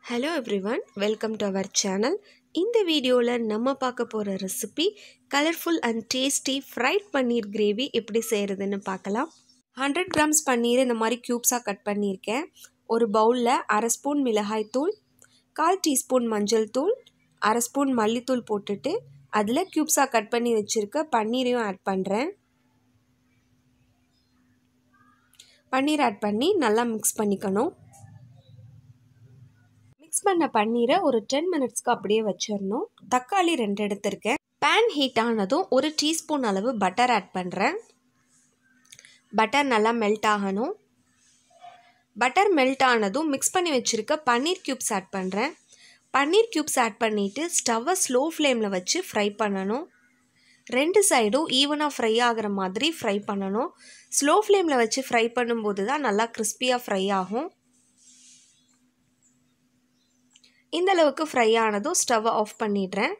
hello everyone welcome to our channel இந்த வீடியோவில் நம்ம பார்க்க போகிற recipe colourful and tasty fried paneer gravy எப்படி செய்கிறதுன்னு பார்க்கலாம் ஹண்ட்ரட் கிராம்ஸ் பன்னீர் இந்த மாதிரி க்யூப்ஸாக கட் பண்ணியிருக்கேன் ஒரு பவுலில் அரை ஸ்பூன் மிளகாய் தூள் கால் டீஸ்பூன் மஞ்சள் தூள் அரை ஸ்பூன் மல்லித்தூள் போட்டுட்டு அதில் க்யூப்ஸாக கட் பண்ணி வச்சுருக்க பன்னீரையும் ஆட் பண்ணுறேன் பன்னீர் ஆட் பண்ணி நல்லா மிக்ஸ் பண்ணிக்கணும் மிக்ஸ் பண்ண பன்னீரை ஒரு டென் மினிட்ஸ்க்கு அப்படியே வச்சிடணும் தக்காளி ரெண்டு எடுத்திருக்கேன் பேன் ஹீட் ஆனதும் ஒரு டீஸ்பூன் அளவு பட்டர் ஆட் பண்ணுறேன் பட்டர் நல்லா மெல்ட் ஆகணும் பட்டர் மெல்ட் ஆனதும் மிக்ஸ் பண்ணி வச்சுருக்க பன்னீர் க்யூப்ஸ் ஆட் பண்ணுறேன் பன்னீர் க்யூப்ஸ் ஆட் பண்ணிவிட்டு ஸ்டவ்வை ஸ்லோ ஃப்ளேமில் வச்சு ஃப்ரை பண்ணணும் ரெண்டு சைடும் ஈவனாக ஃப்ரை ஆகிற மாதிரி ஃப்ரை பண்ணணும் ஸ்லோ ஃப்ளேமில் வச்சு ஃப்ரை பண்ணும்போது தான் நல்லா கிறிஸ்பியாக ஃப்ரை ஆகும் இந்த அளவுக்கு ஃப்ரை ஆனதும் ஸ்டவ்வை ஆஃப் பண்ணிடுறேன்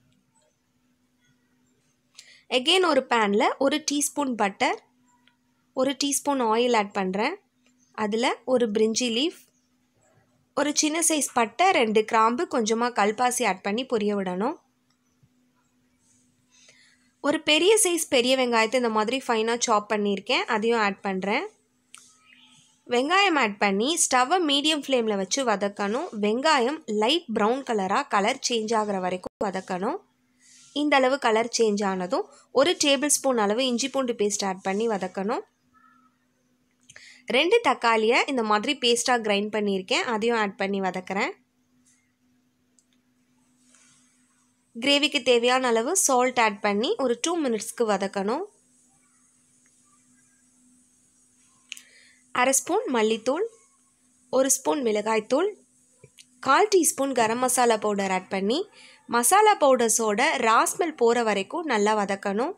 எகெயின் ஒரு பேனில் ஒரு டீஸ்பூன் பட்டர் ஒரு டீஸ்பூன் ஆயில் ஆட் பண்ணுறேன் அதில் ஒரு பிரிஞ்சி லீஃப் ஒரு சின்ன சைஸ் பட்டை ரெண்டு கிராம்பு கொஞ்சமாக கல்பாசி ஆட் பண்ணி பொரிய விடணும் ஒரு பெரிய சைஸ் பெரிய வெங்காயத்தை இந்த மாதிரி ஃபைனாக சாப் பண்ணியிருக்கேன் அதையும் ஆட் பண்ணுறேன் வெங்காயம் ஆட் பண்ணி ஸ்டவ்வை மீடியம் ஃப்ளேமில் வச்சு வதக்கணும் வெங்காயம் லைட் ப்ரௌன் கலராக கலர் சேஞ்ச் ஆகிற வரைக்கும் வதக்கணும் இந்த அளவு கலர் சேஞ்ச் ஆனதும் ஒரு டேபிள் ஸ்பூன் அளவு இஞ்சி பூண்டு பேஸ்ட் ஆட் பண்ணி வதக்கணும் ரெண்டு தக்காளியை இந்த மாதிரி பேஸ்ட்டாக கிரைண்ட் பண்ணியிருக்கேன் அதையும் ஆட் பண்ணி வதக்கிறேன் கிரேவிக்கு தேவையான அளவு சால்ட் ஆட் பண்ணி ஒரு டூ மினிட்ஸ்க்கு வதக்கணும் அரை ஸ்பூன் மல்லித்தூள் ஒரு ஸ்பூன் மிளகாய்த்தூள் கால் teaspoon garam masala powder add பண்ணி மசாலா பவுடர்ஸோட ராஸ்மெல் போகிற வரைக்கும் நல்லா வதக்கணும்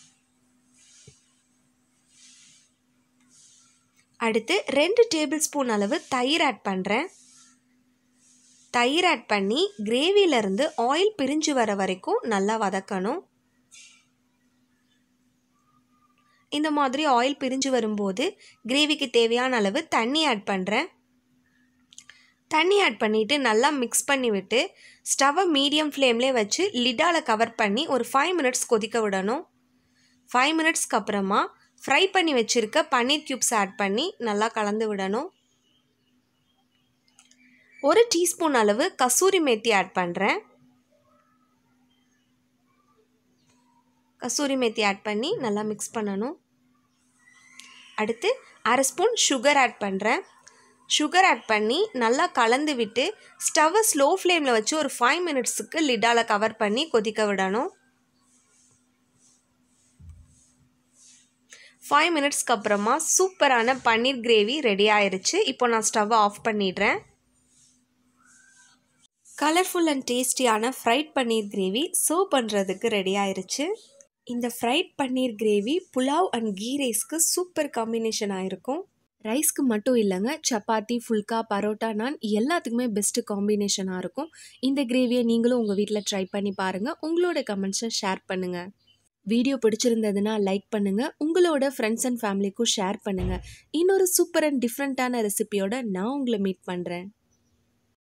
அடுத்து ரெண்டு டேபிள் ஸ்பூன் அளவு தயிர் ஆட் பண்ணுறேன் தயிர் ஆட் பண்ணி கிரேவியிலேருந்து ஆயில் பிரிஞ்சு வர வரைக்கும் நல்லா வதக்கணும் இந்த மாதிரி ஆயில் பிரிஞ்சு வரும்போது கிரேவிக்கு தேவையான அளவு தண்ணி ஆட் பண்ணுறேன் தண்ணி ஆட் பண்ணிவிட்டு நல்லா மிக்ஸ் பண்ணி விட்டு ஸ்டவ்வை மீடியம் ஃப்ளேம்லேயே வச்சு லிடால் கவர் பண்ணி ஒரு ஃபைவ் மினிட்ஸ் கொதிக்க விடணும் ஃபைவ் மினிட்ஸ்க்கு அப்புறமா ஃப்ரை பண்ணி வச்சுருக்க பன்னீர் க்யூப்ஸ் ஆட் பண்ணி நல்லா கலந்து விடணும் ஒரு டீஸ்பூன் அளவு கசூரி மேத்தி ஆட் பண்ணுறேன் கசூரி மேத்தி ஆட் பண்ணி நல்லா மிக்ஸ் பண்ணணும் அடுத்து அரை ஸ்பூன் சுகர் ஆட் பண்ணுறேன் சுகர் ஆட் பண்ணி நல்லா கலந்து விட்டு ஸ்டவ்வை ஸ்லோ ஃப்ளேமில் வச்சு ஒரு ஃபைவ் மினிட்ஸுக்கு லிடால் கவர் பண்ணி கொதிக்க விடணும் ஃபைவ் மினிட்ஸ்க்கு அப்புறமா சூப்பரான பன்னீர் கிரேவி ரெடி ஆயிடுச்சு இப்போ நான் ஸ்டவ்வை ஆஃப் பண்ணிடுறேன் கலர்ஃபுல் அண்ட் டேஸ்டியான ஃப்ரைட் பன்னீர் கிரேவி சர்வ் பண்ணுறதுக்கு ரெடி ஆயிருச்சு இந்த fried paneer gravy pulao and ghee ரைஸ்க்கு சூப்பர் காம்பினேஷனாக இருக்கும் ரைஸ்க்கு மட்டும் இல்லைங்க சப்பாத்தி ஃபுல்கா பரோட்டா நான் எல்லாத்துக்குமே பெஸ்ட்டு காம்பினேஷனாக இருக்கும் இந்த கிரேவியை நீங்களும் உங்கள் வீட்டில் ட்ரை பண்ணி பாருங்கள் உங்களோட கமெண்ட்ஸை ஷேர் பண்ணுங்கள் வீடியோ பிடிச்சிருந்ததுன்னா லைக் பண்ணுங்கள் உங்களோட ஃப்ரெண்ட்ஸ் அண்ட் ஃபேமிலிக்கும் ஷேர் பண்ணுங்கள் இன்னொரு சூப்பர் அண்ட் டிஃப்ரெண்ட்டான ரெசிபியோட நான் உங்களை மீட் பண்ணுறேன்